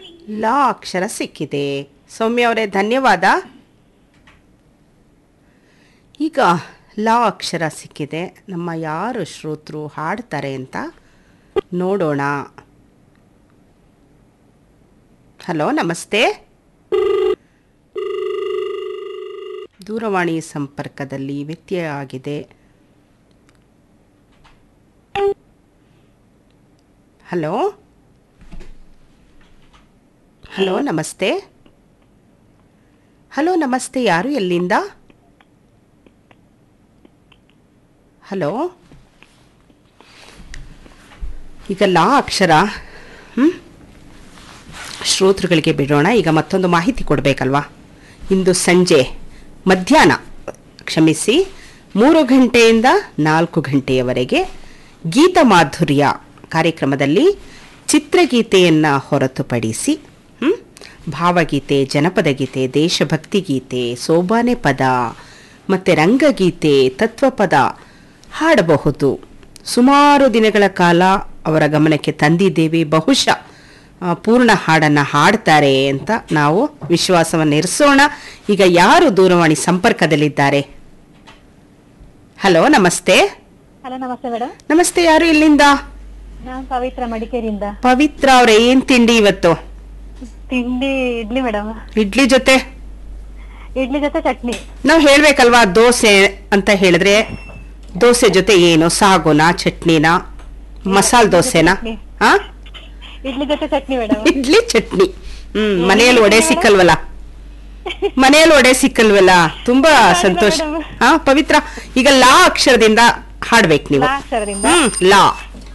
ಲ ಅಕ್ಷರ ಸಿಕ್ಕಿದೆ ಸೌಮ್ಯ ಅವರೇ ಧನ್ಯವಾದ ಈಗ ಲ ಅಕ್ಷರ ಸಿಕ್ಕಿದೆ ನಮ್ಮ ಯಾರು ಶ್ರೋತೃ ಹಾಡ್ತಾರೆ ಅಂತ ನೋಡೋಣ ಹಲೋ ನಮಸ್ತೆ ದೂರವಾಣಿ ಸಂಪರ್ಕದಲ್ಲಿ ವ್ಯತ್ಯಯ ಆಗಿದೆ ಹಲೋ ಹಲೋ ನಮಸ್ತೆ ಹಲೋ ನಮಸ್ತೆ ಯಾರು ಎಲ್ಲಿಂದ ಹಲೋ ಈಗ ಲಾ ಅಕ್ಷರ ಹ್ಮ್? ಶ್ರೋತೃಗಳಿಗೆ ಬಿಡೋಣ ಈಗ ಮತ್ತೊಂದು ಮಾಹಿತಿ ಕೊಡಬೇಕಲ್ವಾ ಇಂದು ಸಂಜೆ ಮಧ್ಯಾಹ್ನ ಕ್ಷಮಿಸಿ ಮೂರು ಗಂಟೆಯಿಂದ ನಾಲ್ಕು ಗಂಟೆಯವರೆಗೆ ಗೀತ ಮಾಧುರ್ಯ ಕಾರ್ಯಕ್ರಮದಲ್ಲಿ ಚಿತ್ರಗೀತೆಯನ್ನು ಹೊರತುಪಡಿಸಿ ಹ್ಮ್? ಭಾವಗೀತೆ ಜನಪದ ಗೀತೆ ದೇಶಭಕ್ತಿ ಗೀತೆ ಸೋಬಾನೆ ಪದ ಮತ್ತು ರಂಗಗೀತೆ ತತ್ವಪದ ಹಾಡಬಹುದು ಸುಮಾರು ದಿನಗಳ ಕಾಲ ಅವರ ಗಮನಕ್ಕೆ ತಂದಿದ್ದೇವೆ ಬಹುಶಃ ಆ, ಪೂರ್ಣ ಹಾಡನ್ನು ಹಾಡ್ತಾರೆ ಅಂತ ನಾವು ವಿಶ್ವಾಸವನ್ನು ಇರಿಸೋಣ ಈಗ ಯಾರು ದೂರವಾಣಿ ಸಂಪರ್ಕದಲ್ಲಿದ್ದಾರೆ ಹಲೋ ನಮಸ್ತೆ ಹಲೋ ನಮಸ್ತೆ ಮೇಡಮ್ ನಮಸ್ತೆ ಯಾರು ಇಲ್ಲಿಂದ ನಾನು ಪವಿತ್ರ ಮಡಿಕೇರಿಯಿಂದ ಪವಿತ್ರ ಅವ್ರೆ ಏನ್ ತಿಂಡಿ ಇವತ್ತು ತಿಂಡಿ ಇಡ್ಲಿ ಮೇಡಮ್ ಇಡ್ಲಿ ಜೊತೆ ಇಡ್ಲಿ ಜೊತೆ ಚಟ್ನಿ ನಾವು ಹೇಳ್ಬೇಕಲ್ವಾ ದೋಸೆ ಅಂತ ಹೇಳಿದ್ರೆ ದೋಸೆ ಜೊತೆ ಏನು ಸಾಗುನಾ ಚಟ್ನಿನಾ ಮಸಾಲ ದೋಸೆನಾ ಚಟ್ನಿ. ಹಾ ಇಡ್ಲಿ ಜೊತೆ ಚಟ್ನಿ ಮೇಡಮ್ ಇಡ್ಲಿ ಚಟ್ನಿ ಹ್ಮ್ ಮನೆಯಲ್ಲಿ ವಡೆ ಸಿಕ್ಕಲ್ವಲ್ಲ ಮನೆಯಲ್ಲಿ ವಡೆ ಸಿಕ್ಕಲ್ವಲ್ಲ ತುಂಬಾ ಸಂತೋಷ ಮೇಡಮ್. ಹಾ ಪವಿತ್ರ ಈಗ ಲಾ ಅಕ್ಷರದಿಂದ ಹಾಡ್ಬೇಕು ನೀವು ಲಾ ಅಕ್ಷರದಿಂದ? ಹ್ಮ್ ಲಾ